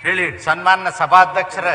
ಹೇಳಿ ಸನ್ಮಾನ್ಯ ಸಭಾಧ್ಯಕ್ಷರ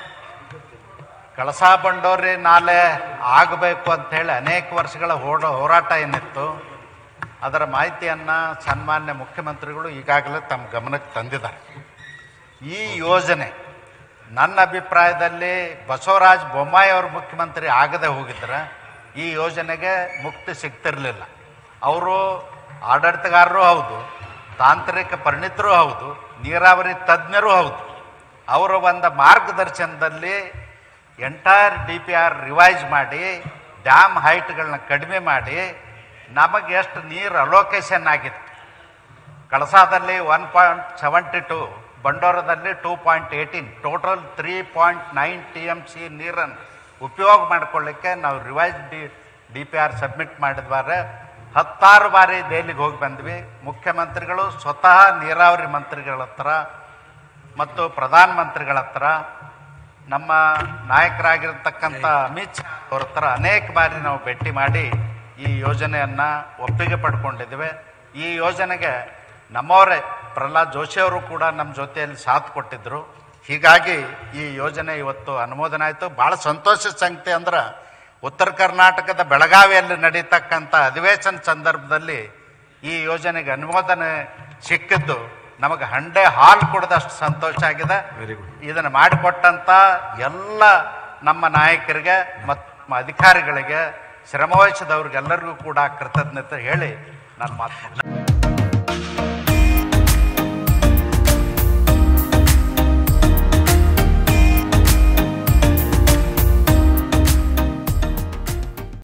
ಕಳಸಾ ಬಂಡೋರಿ ನಾಲೆ ಆಗಬೇಕು ಅಂತ ಹೇಳಿ ಅನೇಕ ವರ್ಷಗಳ ಹೋಡ ಹೋರಾಟ ಏನಿತ್ತು ಅದರ ಮಾಹಿತಿಯನ್ನು ಸನ್ಮಾನ್ಯ ಮುಖ್ಯಮಂತ್ರಿಗಳು ಈಗಾಗಲೇ ತಮ್ಮ ಗಮನಕ್ಕೆ ತಂದಿದ್ದಾರೆ ಈ ಯೋಜನೆ ನನ್ನ ಅಭಿಪ್ರಾಯದಲ್ಲಿ ಬಸವರಾಜ ಬೊಮ್ಮಾಯಿ ಅವರು ಮುಖ್ಯಮಂತ್ರಿ ಆಗದೆ ಹೋಗಿದ್ರೆ ಈ ಯೋಜನೆಗೆ ಮುಕ್ತಿ ಸಿಗ್ತಿರಲಿಲ್ಲ ಅವರು ಆಡಳಿತಗಾರರು ಹೌದು ತಾಂತ್ರಿಕ ಪರಿಣಿತರು ಹೌದು ನೀರಾವರಿ ತಜ್ಞರು ಹೌದು ಅವರ ಒಂದು ಮಾರ್ಗದರ್ಶನದಲ್ಲಿ entire D P R revise ಮಾಡಿ ಡ್ಯಾಮ್ ಹೈಟ್ಗಳನ್ನ ಕಡಿಮೆ ಮಾಡಿ ನಮಗೆ ಎಷ್ಟು ನೀರು ಅಲೋಕೇಶನ್ ಆಗಿತ್ತು ಕಳಸಾದಲ್ಲಿ ಒನ್ ಪಾಯಿಂಟ್ ಸೆವೆಂಟಿ ಟು ಬಂಡೋರದಲ್ಲಿ two point eighteen total three point nine T M C ನೀರನ್ನು ಉಪಯೋಗ ಮಾಡಿಕೊಳ್ಳಿಕ್ಕೆ ನಾವು revised D P R submit ಮಾಡಿದ್ವಾರೆ ಹತ್ತಾರು ಬಾರಿ ದೆಹಲಿಗೆ ಹೋಗಿ ಬಂದ್ವಿ ಮುಖ್ಯಮಂತ್ರಿಗಳು ಸ್ವತಃ ನೀರಾವರಿ ಮಂತ್ರಿಗಳ ಹತ್ರ ಮತ್ತು ಪ್ರಧಾನಮಂತ್ರಿಗಳ ಹತ್ರ ನಮ್ಮ ನಾಯಕರಾಗಿರ್ತಕ್ಕಂಥ ಅಮಿತ್ ಶಾ ಅವ್ರ ಹತ್ರ ಅನೇಕ ಬಾರಿ ನಾವು ಭೇಟಿ ಮಾಡಿ ಈ ಯೋಜನೆಯನ್ನು ಒಪ್ಪಿಗೆ ಪಡ್ಕೊಂಡಿದ್ದೇವೆ ಈ ಯೋಜನೆಗೆ ನಮ್ಮವರೇ ಪ್ರಹ್ಲಾದ್ ಜೋಶಿ ಅವರು ಕೂಡ ನಮ್ಮ ಜೊತೆಯಲ್ಲಿ ಸಾಥ್ ಕೊಟ್ಟಿದ್ದರು ಹೀಗಾಗಿ ಈ ಯೋಜನೆ ಇವತ್ತು ಅನುಮೋದನೆ ಆಯಿತು ಭಾಳ ಸಂತೋಷದ ಸಂಗತಿ ಅಂದ್ರೆ ಉತ್ತರ ಕರ್ನಾಟಕದ ಬೆಳಗಾವಿಯಲ್ಲಿ ನಡೀತಕ್ಕಂಥ ಅಧಿವೇಶನ ಸಂದರ್ಭದಲ್ಲಿ ಈ ಯೋಜನೆಗೆ ಅನುಮೋದನೆ ಸಿಕ್ಕಿದ್ದು ನಮಗೆ ಹಂಡೆ ಹಾಲು ಕುಡ್ದಷ್ಟು ಸಂತೋಷ ಆಗಿದೆ ವೆರಿ ಗುಡ್ ಇದನ್ನು ಮಾಡಿಕೊಟ್ಟಂಥ ಎಲ್ಲ ನಮ್ಮ ನಾಯಕರಿಗೆ ಮತ್ತು ನಮ್ಮ ಅಧಿಕಾರಿಗಳಿಗೆ ಶ್ರಮವಹಿಸಿದವ್ರಿಗೆಲ್ಲರಿಗೂ ಕೂಡ ಕೃತಜ್ಞತೆ ಹೇಳಿ ನಾನು ಮಾತು